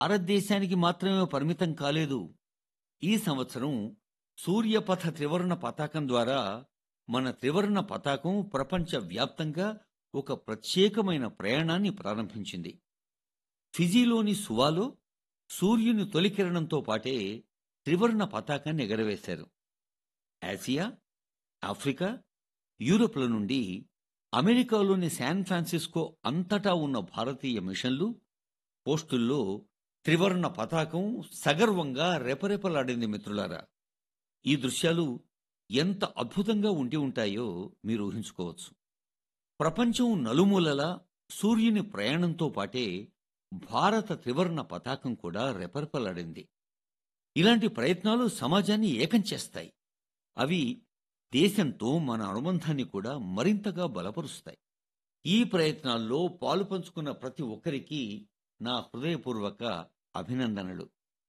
భారతదేశానికి మాత్రమే పరిమితం కాలేదు ఈ సంవత్సరం సూర్యపథ త్రివర్ణ పతాకం ద్వారా మన త్రివర్ణ పతాకం ప్రపంచ వ్యాప్తంగా ఒక ప్రత్యేకమైన ప్రయాణాన్ని ప్రారంభించింది ఫిజీలోని సువాలో సూర్యుని తొలి కిరణంతో పాటే త్రివర్ణ పతాకాన్ని ఎగరవేశారు ఆసియా ఆఫ్రికా యూరోప్ల నుండి అమెరికాలోని శాన్ ఫ్రాన్సిస్కో అంతటా ఉన్న భారతీయ మిషన్లు పోస్టుల్లో త్రివర్ణ పతాకం సగర్వంగా రెపరెపలాడింది మిత్రులారా ఈ దృశ్యాలు ఎంత అద్భుతంగా ఉండి ఉంటాయో మీరు ఊహించుకోవచ్చు ప్రపంచం నలుమూలలా సూర్యుని ప్రయాణంతో పాటే భారత త్రివర్ణ పతాకం కూడా రెపరెపలాడింది ఇలాంటి ప్రయత్నాలు సమాజాన్ని ఏకం చేస్తాయి అవి దేశంతో మన అనుబంధాన్ని కూడా మరింతగా బలపరుస్తాయి ఈ ప్రయత్నాల్లో పాలు పంచుకున్న ప్రతి ఒక్కరికి నా హృదయపూర్వక అభినందనలు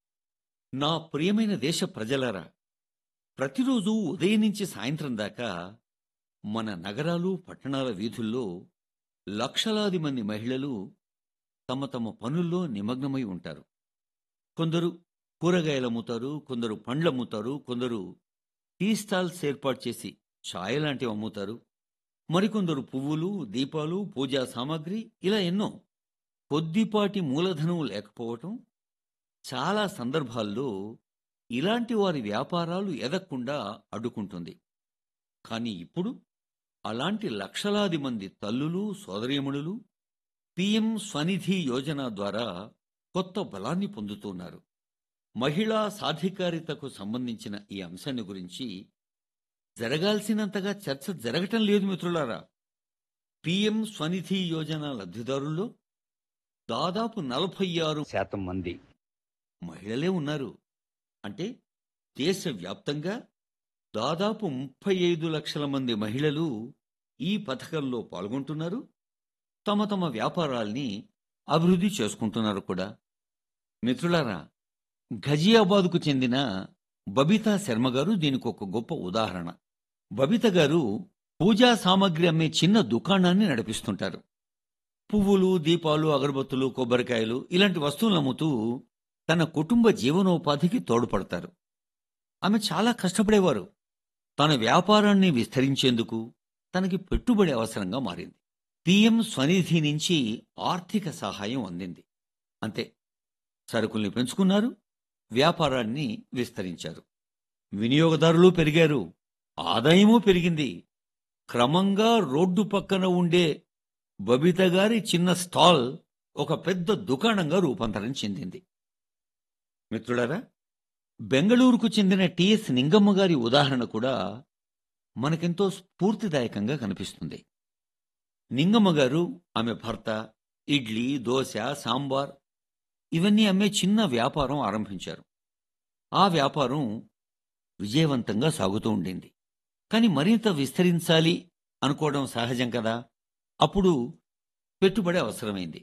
నా ప్రియమైన దేశ ప్రజలారా ప్రతిరోజు ఉదయం నుంచి సాయంత్రం దాకా మన నగరాలు పట్టణాల వీధుల్లో లక్షలాది మంది మహిళలు తమ తమ పనుల్లో నిమగ్నమై ఉంటారు కొందరు కూరగాయలు అమ్ముతారు కొందరు పండ్లు అమ్ముతారు కొందరు టీ స్టాల్స్ ఏర్పాటు చేసి ఛాయ్ లాంటివి అమ్ముతారు మరికొందరు పువ్వులు దీపాలు పూజా సామాగ్రి ఇలా ఎన్నో కొద్దిపాటి మూలధనం లేకపోవటం చాలా సందర్భాల్లో ఇలాంటి వారి వ్యాపారాలు ఎదగకుండా అడ్డుకుంటుంది కానీ ఇప్పుడు అలాంటి లక్షలాది మంది తల్లులు సోదరీమణులు పిఎం స్వనిధి యోజన ద్వారా కొత్త బలాన్ని పొందుతున్నారు మహిళా సాధికారితకు సంబంధించిన ఈ అంశాన్ని గురించి జరగాల్సినంతగా చర్చ జరగటం లేదు మిత్రులారా పిఎం స్వనిధి యోజన లబ్ధిదారుల్లో దాదాపు నలభై ఆరు శాతం మంది మహిళలే ఉన్నారు అంటే దేశవ్యాప్తంగా దాదాపు ముప్పై ఐదు లక్షల మంది మహిళలు ఈ పథకంలో పాల్గొంటున్నారు తమ తమ వ్యాపారాల్ని అభివృద్ధి చేసుకుంటున్నారు కూడా మిత్రులారా ఘజియాబాద్కు చెందిన బబితా శర్మ గారు దీనికి ఒక గొప్ప ఉదాహరణ బబిత గారు పూజా సామాగ్రి అమ్మే చిన్న దుకాణాన్ని నడిపిస్తుంటారు పువ్వులు దీపాలు అగరబత్తులు కొబ్బరికాయలు ఇలాంటి వస్తువులు అమ్ముతూ తన కుటుంబ జీవనోపాధికి తోడ్పడతారు ఆమె చాలా కష్టపడేవారు తన వ్యాపారాన్ని విస్తరించేందుకు తనకి పెట్టుబడి అవసరంగా మారింది పిఎం స్వనిధి నుంచి ఆర్థిక సహాయం అందింది అంతే సరుకుల్ని పెంచుకున్నారు వ్యాపారాన్ని విస్తరించారు వినియోగదారులు పెరిగారు ఆదాయమూ పెరిగింది క్రమంగా రోడ్డు పక్కన ఉండే బబిత గారి చిన్న స్టాల్ ఒక పెద్ద దుకాణంగా రూపాంతరం చెందింది మిత్రులారా బెంగళూరుకు చెందిన టిఎస్ నింగమ్మ గారి ఉదాహరణ కూడా మనకెంతో స్ఫూర్తిదాయకంగా కనిపిస్తుంది నింగమ్మ గారు ఆమె భర్త ఇడ్లీ దోశ సాంబార్ ఇవన్నీ అమ్మే చిన్న వ్యాపారం ఆరంభించారు ఆ వ్యాపారం విజయవంతంగా సాగుతూ ఉండింది కానీ మరింత విస్తరించాలి అనుకోవడం సహజం కదా అప్పుడు పెట్టుబడి అవసరమైంది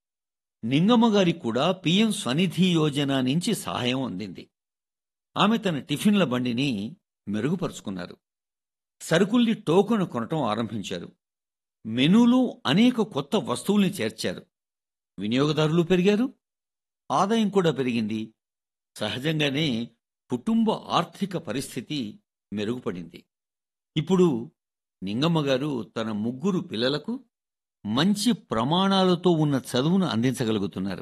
నింగమ్మ గారికి కూడా పిఎం స్వనిధి యోజన నుంచి సహాయం అందింది ఆమె తన టిఫిన్ల బండిని మెరుగుపరుచుకున్నారు సరుకుల్ని టోకెన్ కొనటం ఆరంభించారు మెనూలో అనేక కొత్త వస్తువుల్ని చేర్చారు వినియోగదారులు పెరిగారు ఆదాయం కూడా పెరిగింది సహజంగానే కుటుంబ ఆర్థిక పరిస్థితి మెరుగుపడింది ఇప్పుడు నింగమ్మ గారు తన ముగ్గురు పిల్లలకు మంచి ప్రమాణాలతో ఉన్న చదువును అందించగలుగుతున్నారు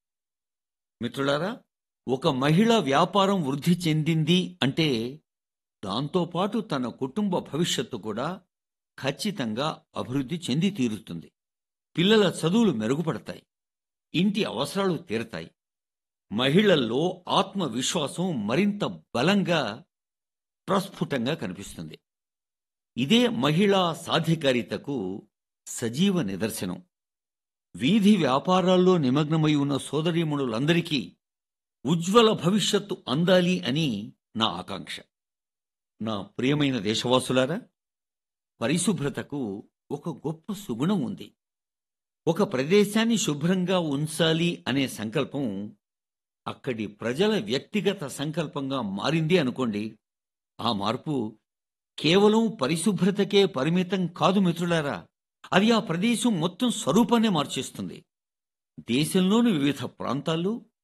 మిత్రులారా ఒక మహిళ వ్యాపారం వృద్ధి చెందింది అంటే దాంతోపాటు తన కుటుంబ భవిష్యత్తు కూడా ఖచ్చితంగా అభివృద్ధి చెంది తీరుతుంది పిల్లల చదువులు మెరుగుపడతాయి ఇంటి అవసరాలు తీరతాయి మహిళల్లో ఆత్మవిశ్వాసం మరింత బలంగా ప్రస్ఫుటంగా కనిపిస్తుంది ఇదే మహిళా సాధికారితకు సజీవ నిదర్శనం వీధి వ్యాపారాల్లో నిమగ్నమై ఉన్న సోదరీమణులందరికీ ఉజ్వల భవిష్యత్తు అందాలి అని నా ఆకాంక్ష నా ప్రియమైన దేశవాసులారా పరిశుభ్రతకు ఒక గొప్ప సుగుణం ఉంది ఒక ప్రదేశాన్ని శుభ్రంగా ఉంచాలి అనే సంకల్పం అక్కడి ప్రజల వ్యక్తిగత సంకల్పంగా మారింది అనుకోండి ఆ మార్పు కేవలం పరిశుభ్రతకే పరిమితం కాదు మిత్రులారా అది ఆ ప్రదేశం మొత్తం స్వరూపాన్ని మార్చేస్తుంది దేశంలోని వివిధ ప్రాంతాల్లో